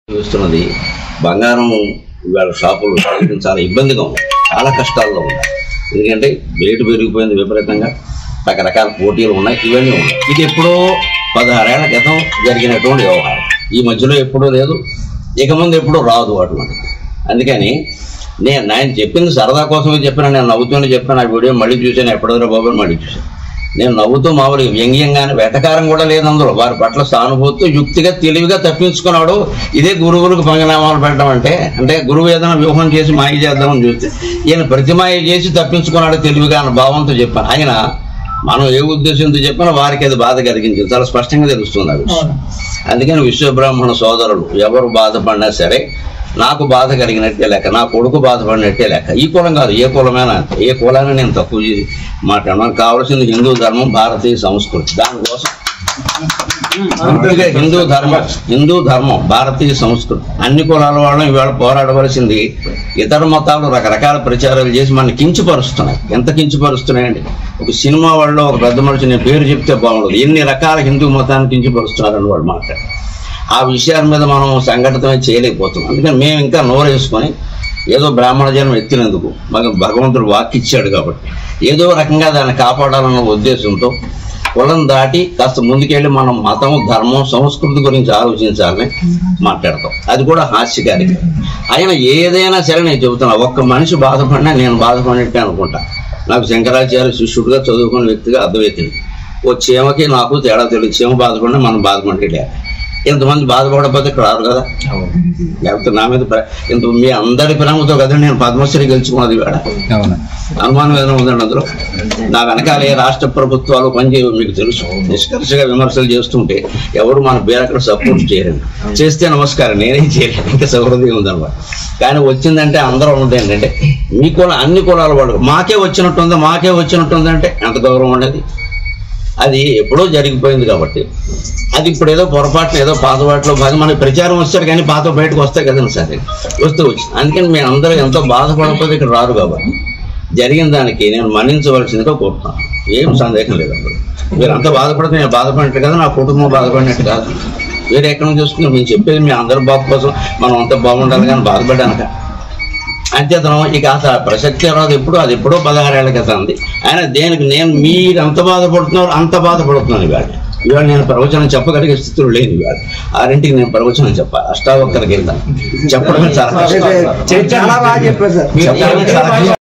చూస్తున్నది బంగారం ఇవాళ షాపులు చేయడం చాలా ఇబ్బందిగా ఉంది చాలా కష్టాల్లో ఉంది ఎందుకంటే రేటు పెరిగిపోయింది విపరీతంగా రకరకాల పోటీలు ఉన్నాయి ఇవన్నీ ఉన్నాయి ఇది ఎప్పుడో పదహారేళ్ల క్రితం జరిగినటువంటి వ్యవహారం ఈ మధ్యలో ఎప్పుడూ లేదు ఇక ముందు ఎప్పుడూ రాదు అటువంటి అందుకని నేను నేను చెప్పింది సరదా కోసమే చెప్పిన నేను నవ్వుతూనే చెప్పాను ఆ వీడియో మళ్ళీ చూశాను ఎప్పుడో బాబు అని మళ్ళీ చూశాను నేను నవ్వుతూ మామూలుగా వ్యంగ్యంగానే వెటకారం కూడా లేదు అందులో వారి పట్ల సానుభూతితో యుక్తిగా తెలివిగా తప్పించుకున్నాడు ఇదే గురువులకు పంగనామాలు పెట్టడం అంటే అంటే గురువు ఏదైనా వ్యూహం చేసి మాయ చేద్దామని చూస్తే ఈయన ప్రతిమాయ చేసి తప్పించుకున్నాడు తెలివిగా అన్న భావంతో చెప్పాను ఆయన మనం ఏ ఉద్దేశంతో చెప్పినా వారికి అది బాధ కలిగించింది చాలా స్పష్టంగా తెలుస్తుంది ఆ విషయం అందుకని విశ్వబ్రాహ్మణ సోదరులు ఎవరు బాధపడినా సరే నాకు బాధ కలిగినట్టే లెక్క నా కొడుకు బాధపడినట్టే లెక్క ఈ కులం కాదు ఏ కులమైనా అంతే. ఏ కులాన్ని నేను తక్కువ చేసి మాట్లాడను మనకు కావాల్సింది హిందూ ధర్మం భారతీయ సంస్కృతి దానికోసం అందుకే హిందూ ధర్మం హిందూ ధర్మం భారతీయ సంస్కృతి అన్ని కులాల వాళ్ళం ఇవాళ పోరాడవలసింది ఇతర మతాలు రకరకాల ప్రచారాలు చేసి మన కించపరుస్తున్నాయి ఎంత కించపరుస్తున్నాయండి ఒక సినిమా వాళ్ళు ఒక పెద్ద మనిషి నేను పేరు చెప్తే బాగుండదు ఎన్ని రకాల హిందూ మతాన్ని కించపరుస్తున్నారని వాళ్ళు మాట్లాడారు ఆ విషయాల మీద మనం సంఘటితమే చేయలేకపోతున్నాం అందుకని మేము ఇంకా నోరేసుకొని ఏదో బ్రాహ్మణ జన్మ ఎత్తినందుకు మాకు భగవంతుడు వాక్కిచ్చాడు కాబట్టి ఏదో రకంగా దాన్ని కాపాడాలన్న ఉద్దేశంతో కులం దాటి కాస్త ముందుకెళ్ళి మనం మతం ధర్మం సంస్కృతి గురించి ఆలోచించాలని మాట్లాడతాం అది కూడా హాస్యకారిక ఆయన ఏదైనా సరే నేను చెబుతున్నా ఒక్క మనిషి బాధపడినా నేను బాధపడినట్టే అనుకుంటా నాకు శంకరాచార్య శిష్యుడిగా చదువుకున్న వ్యక్తిగా అద్వైతుడు ఓ చీమకి నాకు తేడా తెలియదు చీమ బాధపడినా మనం బాధపడే లేదు ఇంతమంది బాధపడకపోతే ఇక్కడ రారు కదా లేకపోతే నా మీద ప్ర- ఇంత మీ అందరి ప్రేమతో కదా నేను పద్మశ్రీ గెలుచుకున్నది వేడ అవును అనుమానం ఏదైనా ఉందండి అందులో నా వెనకాల ఏ రాష్ట్ర ప్రభుత్వాలు పనిచేయవు మీకు తెలుసు నిష్కర్షగా విమర్శలు చేస్తుంటే ఎవరు మన పేరు సపోర్ట్ చేయరండి చేస్తే నమస్కారం నేనేం చేయలేను ఇంకా సౌహృదయం ఉందన్నమాట కానీ వచ్చిందంటే అందరూ ఉన్నది ఏంటంటే మీ కుల అన్ని కులాల వాళ్ళు మాకే వచ్చినట్టుంది మాకే వచ్చినట్టుంది అంటే ఎంత గౌరవం ఉండేది అది ఎప్పుడో జరిగిపోయింది కాబట్టి అది ఇప్పుడు ఏదో పొరపాటున ఏదో పాతబాటులో భాగం మనకి ప్రచారం వస్తారు కానీ పాత బయటకు వస్తాయి కదండి సరే వస్తూ వచ్చింది అందుకని మేము అందరూ ఎంతో బాధపడకపోతే ఇక్కడ రారు కాబట్టి జరిగిన దానికి నేను మన్నించవలసిందిగా కోరుతున్నాను ఏం సందేహం లేదు అందులో మీరు అంత బాధపడితే నేను బాధపడినట్టు కదా నా కుటుంబం బాధపడినట్టు కాదు మీరు ఎక్కడ నుంచి వస్తున్నారు మేము చెప్పేది మీ అందరి బాబు కోసం మనం అంతా బాగుండాలి కానీ బాధపడ్డానుక అంచేతనం ఇక అసలు ఆ ప్రసక్తి రాదు ఎప్పుడు అది ఎప్పుడో పదహారేళ్ల క్రితం ఉంది ఆయన దేనికి నేను మీరు ఎంత బాధపడుతున్నారు అంత బాధపడుతున్నాను ఇవాళ ఇవాళ నేను ప్రవచనం చెప్పగలిగే స్థితిలో లేని ఇవాళ ఆరింటికి నేను ప్రవచనం చెప్పాలి అష్టావక్కరికి వెళ్తాను చెప్పడమే చాలా కష్టం చాలా బాగా చెప్పారు సార్ చెప్పడమే చాలా కష్టం